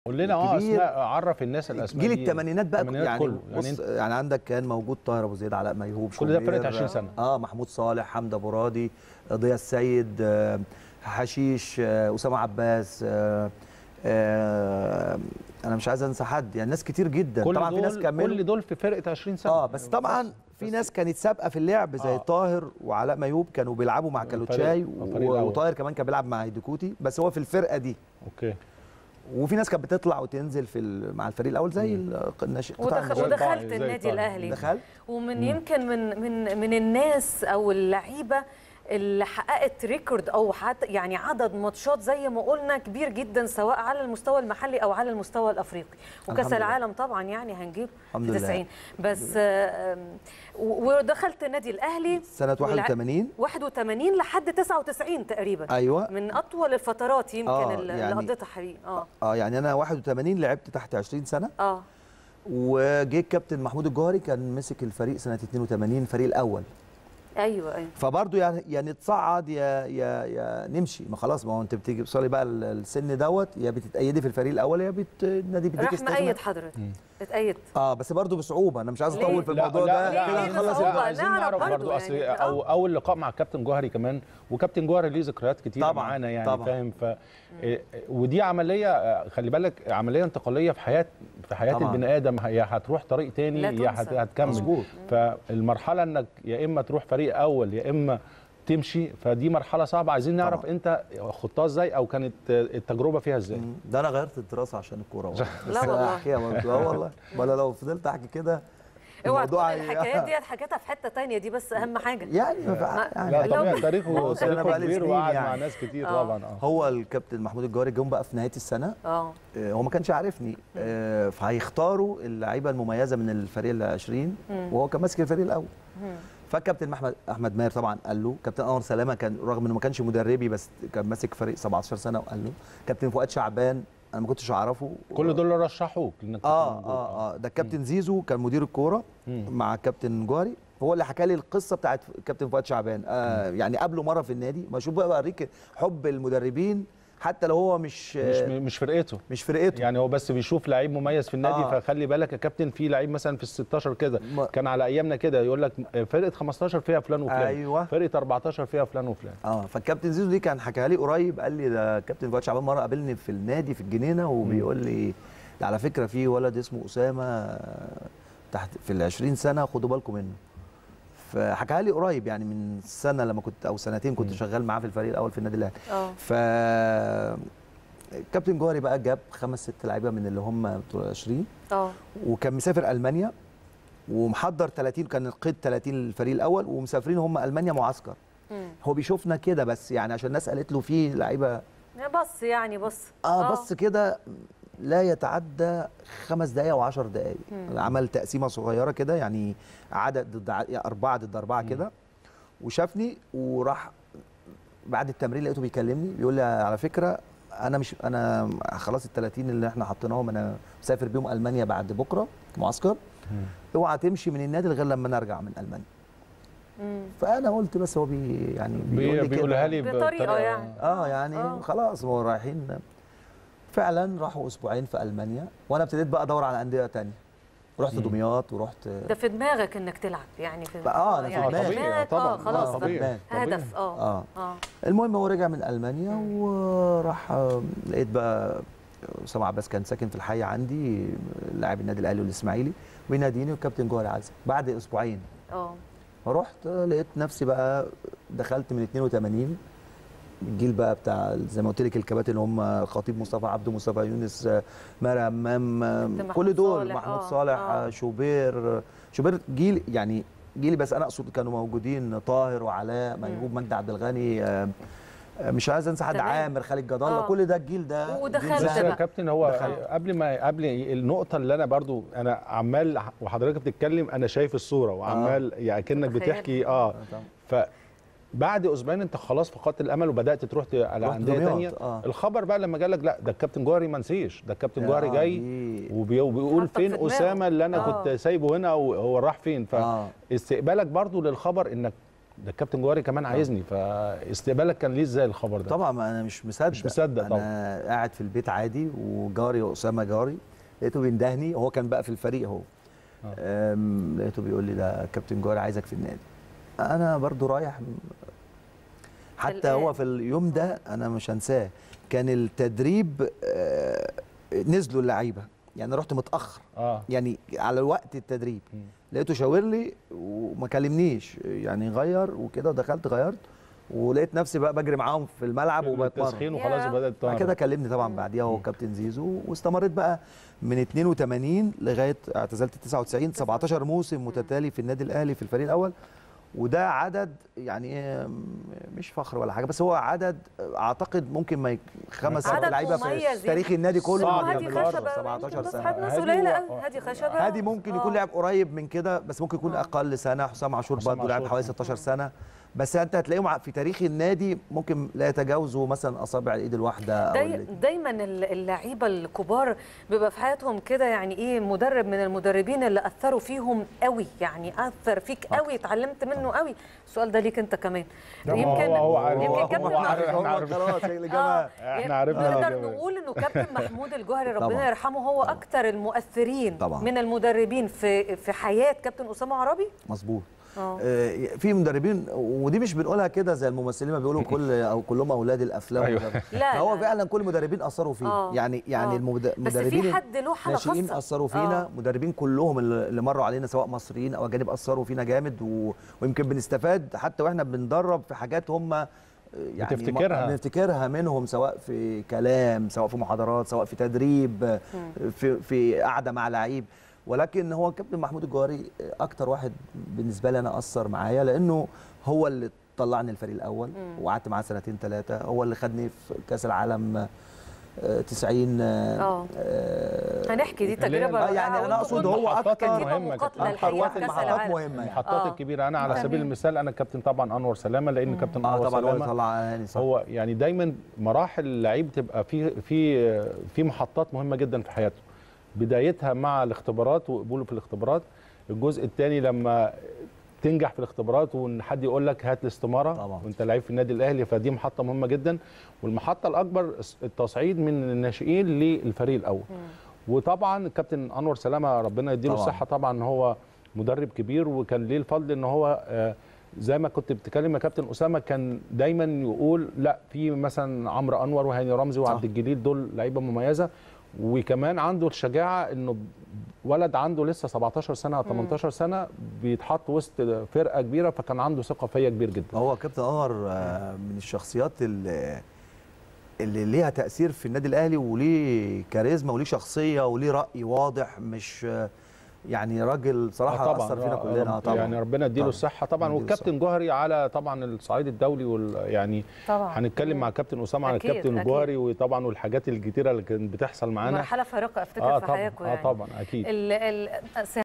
قول لنا اه كبير. اسماء عرف الناس الاسماء جيل دي. الثمانينات بقى الثمانينات يعني كله بص يعني يعني, يعني عندك كان موجود طاهر ابو زيد علاء ميهوب كل ده شوبير، فرقة 20 سنة. اه محمود صالح حمدي ابو راضي ضياء السيد آه حشيش آه اسامه عباس آه آه انا مش عايز انسى حد يعني ناس كتير جدا كل طبعا في ناس دول كملوا كل دول في فرقه 20 سنه اه بس طبعا في ناس كانت سابقه في اللعب زي آه. آه. طاهر وعلاء ميوب كانوا بيلعبوا مع الفريق- كالوتشاي الفريق و- الأول. وطاهر كمان كان بيلعب مع هيديكوتي بس هو في الفرقه دي اوكي وفي ناس كانت بتطلع وتنزل في ال- مع الفريق الاول زي ال- الناشئ قطاع ودخل الناشئين. طبعاً، ودخلت زي النادي طبعاً. الاهلي دخل ومن يمكن من من من الناس او اللعيبه اللي حققت ريكورد او حتى يعني عدد ماتشات زي ما قلنا كبير جدا سواء على المستوى المحلي او على المستوى الافريقي وكاس الحمد لله. العالم طبعا يعني هنجيب الحمد في لله. 90 بس آه، و- ودخلت النادي الاهلي سنه والع- 81 81 لحد 99 تقريبا ايوه من اطول الفترات يمكن آه، اللي يعني- قضيتها حقيقي اه اه يعني انا 81 لعبت تحت 20 سنه اه وجه الكابتن محمود الجوهري كان مسك الفريق سنه 82 الفريق الاول ايوه ايوه فبرضه يعني يعني تصعد يا يا يا نمشي ما خلاص ما هو انت بتيجي بتصلي بقى ال- السن دوت يا بتتأيدي في الفريق الاول يا بت النادي بيديك راح استغناء. مأيد حضرتك اتأيد اه بس برضه بصعوبه انا مش عايز ليه؟ اطول في الموضوع لا ده لا ليه؟ لا ليه خلاص بصعوبة؟ لا عايزين نعرف نعرف برضو برضو اصل يعني. أو اول لقاء مع كابتن جوهري كمان وكابتن جوهري ليه ذكريات كتير طبعاً، معانا يعني طبعاً. فاهم ف إيه، ودي عمليه آه، خلي بالك عمليه انتقاليه في حياه في حياه طبعاً. البني ادم يا هتروح طريق تاني لا يا تنسى. هت- هتكمل مظبوط. فالمرحله انك يا اما تروح فريق اول يا اما تمشي فدي مرحله صعبه عايزين نعرف طبعاً. انت خضتها ازاي او كانت التجربه فيها ازاي مم. ده انا غيرت الدراسه عشان الكوره والله. بس لا والله. احكيها برضه اه والله ولا لو فضلت احكي كده اوعى تقول الموضوع الحكايات دي حكيتها في حته تانية دي بس اهم حاجه يعني ما بقى- يعني لا لو- طبيعي تاريخه أنا تاريخه بقالي كبير سنين وقعد يعني. مع ناس كتير آه. طبعا اه هو الكابتن محمود الجوهري جم بقى في نهايه السنه اه آه، هو ما كانش عارفني آه، فهيختاروا اللعيبه المميزه من الفريق ال 20 وهو كان ماسك الفريق الاول فالكابتن احمد احمد ماهر طبعا قال له كابتن انور سلامه كان رغم انه ما كانش مدربي بس كان ماسك فريق 17 سنه وقال له كابتن فؤاد شعبان انا ما كنتش اعرفه كل دول رشحوك انك تكون اه موجود. اه اه ده الكابتن زيزو كان مدير الكوره مم. مع كابتن جوهري هو اللي حكى لي القصه بتاعت كابتن فؤاد شعبان آه يعني قابله مره في النادي ما شوف بقى اوريك حب المدربين حتى لو هو مش مش آه مش فرقته مش فرقته يعني هو بس بيشوف لعيب مميز في النادي آه. فخلي بالك يا كابتن في لعيب مثلا في ال 16 كده ما- كان على ايامنا كده يقول لك فرقه 15 فيها فلان وفلان أيوة. فرقه 14 فيها فلان وفلان اه فالكابتن زيزو دي كان حكاها لي قريب قال لي ده كابتن فؤاد شعبان مره قابلني في النادي في الجنينه وبيقول لي ده على فكره في ولد اسمه اسامه آه، تحت في ال 20 سنه خدوا بالكم منه فحكاها لي قريب يعني من سنه لما كنت او سنتين كنت شغال معاه في الفريق الاول في النادي الاهلي اه ف كابتن جوهري بقى جاب خمس ست لعيبه من اللي هم بتوع 20 اه وكان مسافر المانيا ومحضر 30 كان القيد 30 للفريق الاول ومسافرين هم المانيا معسكر مم. هو بيشوفنا كده بس يعني عشان الناس قالت له في لعيبه بص يعني بص اه بص كده لا يتعدى خمس دقائق او 10 دقائق عمل تقسيمه صغيره كده يعني عدد ضد ع- يعني اربعه ضد اربعه كده وشافني وراح بعد التمرين لقيته بيكلمني بيقول لي على فكره انا مش انا خلاص ال 30 اللي احنا حاطيناهم انا مسافر بيهم المانيا بعد بكره معسكر اوعى تمشي من النادي غير لما نرجع من المانيا مم. فانا قلت بس هو بي يعني بيقول بي لي بيقولها كده. لي بطريقة يعني. اه يعني آه. خلاص هو رايحين فعلا راحوا اسبوعين في المانيا وانا ابتديت بقى ادور على انديه تانية رحت دمياط ورحت ده في دماغك انك تلعب يعني في آه، أنا في يعني دماغي. طبيعي، دماغك، اه طبعاً. خلاص آه، ده طبيعي. هدف اه اه اه المهم هو رجع من المانيا وراح آه، لقيت بقى اسامه عباس كان ساكن في الحي عندي لاعب النادي الاهلي والاسماعيلي ويناديني والكابتن جوهري عزم بعد اسبوعين اه فرحت لقيت نفسي بقى دخلت من 82 الجيل بقى بتاع زي ما قلت لك الكباتن اللي هم خطيب مصطفى عبده مصطفى يونس ماهر همام محمود كل دول صالح، محمود آه، صالح آه. شوبير شوبير جيل يعني جيلي بس انا اقصد كانوا موجودين طاهر وعلاء ميهوب مجدي عبد الغني آه، آه، مش عايز انسى حد تمام. عامر خالد جد الله آه. كل ده الجيل ده ودخلت جيل بس ذهبي. يا بقى. كابتن هو دخلت. قبل ما قبل النقطه اللي انا برضو انا عمال وحضرتك بتتكلم انا شايف الصوره وعمال يعني كانك متخيل. بتحكي اه آه، طبعاً. فبعد اسبوعين انت خلاص فقدت الامل وبدات تروح ت- على رحت انديه دمياط، ثانيه آه. الخبر بقى لما جالك لا ده الكابتن جوهري ما نسيش ده الكابتن جوهري آه، جاي دي- وبي- وبيقول حطك في فين دماغه. اسامه اللي انا آه. كنت سايبه هنا وهو راح فين آه. فاستقبالك برضو للخبر انك ده الكابتن جوهري كمان عايزني فاستقبالك كان ليه ازاي الخبر ده طبعا ما انا مش مصدق مش مصدق انا قاعد في البيت عادي وجاري اسامه جاري لقيته بيندهني هو كان بقى في الفريق هو آه. أم، لقيته بيقول لي ده كابتن جاري عايزك في النادي انا برضو رايح حتى الآن. هو في اليوم ده انا مش هنساه كان التدريب آه، نزلوا اللعيبه يعني رحت متاخر اه يعني على وقت التدريب مم. لقيته شاور لي وما كلمنيش يعني غير وكده ودخلت غيرت ولقيت نفسي بقى بجري معاهم في الملعب وبتمرن التسخين وخلاص يا. بدات بعد كده تمرن كلمني طبعا بعديها هو كابتن زيزو واستمريت بقى من 82 لغايه اعتزلت 99 17 موسم متتالي في النادي الاهلي في الفريق الاول وده عدد يعني إيه، مش فخر ولا حاجه بس هو عدد اعتقد ممكن ما يك- خمس ست عدد لعيبه مميز في تاريخ النادي كله صعب ما هادي يا بيعملوش خشبه 17 يمكن سنه تصحى ناس هادي قليله و- قوي هادي خشبه هادي ممكن يكون آه. لعب قريب من كده بس ممكن يكون آه. اقل سنه حسام عاشور حسام برضه لعب عاشور. حوالي 16 سنه بس انت هتلاقيهم ع- في تاريخ النادي ممكن لا يتجاوزوا مثلا اصابع الايد الواحده او داي الاتنين. دايما ال- اللعيبه الكبار بيبقى في حياتهم كده يعني ايه مدرب من المدربين اللي اثروا فيهم قوي يعني اثر فيك قوي اتعلمت منه قوي السؤال ده ليك انت كمان لا، ما هو- هو عارف. يمكن هو كابتن عارف. هو احنا عارفين. خلاص الاجابه احنا عرفنا نقدر الإجابة. نقول انه كابتن محمود الجوهري ربنا طبعاً. يرحمه هو اكتر المؤثرين طبعاً. من المدربين في في حياه كابتن اسامه عربي مظبوط اه آه، في مدربين ودي مش بنقولها كده زي الممثلين ما بيقولوا كل او كلهم اولاد الافلام أيوة. وكده. لا، هو لا. فعلا كل المدربين اثروا فيه آه. يعني يعني آه. المد- بس المدربين في حد له حاله ناشئين خاصه اثروا فينا آه. مدربين كلهم اللي اللي مروا علينا سواء مصريين او اجانب اثروا فينا جامد و... ويمكن بنستفاد حتى واحنا بندرب في حاجات هم آه، يعني بتفتكرها. ما- بنفتكرها منهم سواء في كلام سواء في محاضرات سواء في تدريب آه، في في قعده مع لعيب ولكن هو كابتن محمود الجوهري اكتر واحد بالنسبه لي انا اثر معايا لانه هو اللي طلعني الفريق الاول وقعدت معاه سنتين ثلاثه هو اللي خدني في كاس العالم آه، 90 آه. آه، هنحكي دي اللي هي- تجربه آه، يعني رائعة أنا وأنتوا أقصد كنتوا هو المحطات أكتر كتيبة المهمة كانت مقاتلة أكتر الحقيقة وقت في كأس المحطات العالم. مهمة يعني. المحطات آه. الكبيره انا على آه. سبيل المثال انا الكابتن طبعا انور سلامه لان كابتن اه انور طبعا هو اللي سلامه طلع هاني صح هو يعني دايما مراحل اللعيب تبقى في في في محطات مهمه جدا في حياته بدايتها مع الاختبارات وقبوله في الاختبارات الجزء الثاني لما تنجح في الاختبارات وان حد يقول لك هات الاستماره طبعا. وانت لعيب في النادي الاهلي فدي محطه مهمه جدا والمحطه الاكبر التصعيد من الناشئين للفريق الاول وطبعا الكابتن انور سلامه ربنا يديله طبعا. الصحه طبعا هو مدرب كبير وكان ليه الفضل ان هو آه، زي ما كنت بتتكلم يا كابتن اسامه كان دايما يقول لا في مثلا عمرو انور وهاني رمزي وعبد صح. الجليل دول لعيبه مميزه وكمان عنده الشجاعه انه ولد عنده لسه 17 سنه او 18 سنه بيتحط وسط فرقه كبيره فكان عنده ثقه فيا كبير جدا هو كابتن انور آه، من الشخصيات اللي اللي ليها تاثير في النادي الاهلي وليه كاريزما وليه شخصيه وليه راي واضح مش آه، يعني راجل صراحه آه اثر فينا آه، كلنا رب- طبعا يعني ربنا يديله طبعاً. الصحه طبعا يديله والكابتن جوهري على طبعا الصعيد الدولي وال يعني طبعا هنتكلم مع كابتن اسامه عن أكيد، الكابتن أكيد. الجوهري وطبعا والحاجات الكتيره اللي كانت بتحصل معانا مرحله فارقه افتكر اه في طبعا حياتكم اه يعني طبعا اكيد ال ال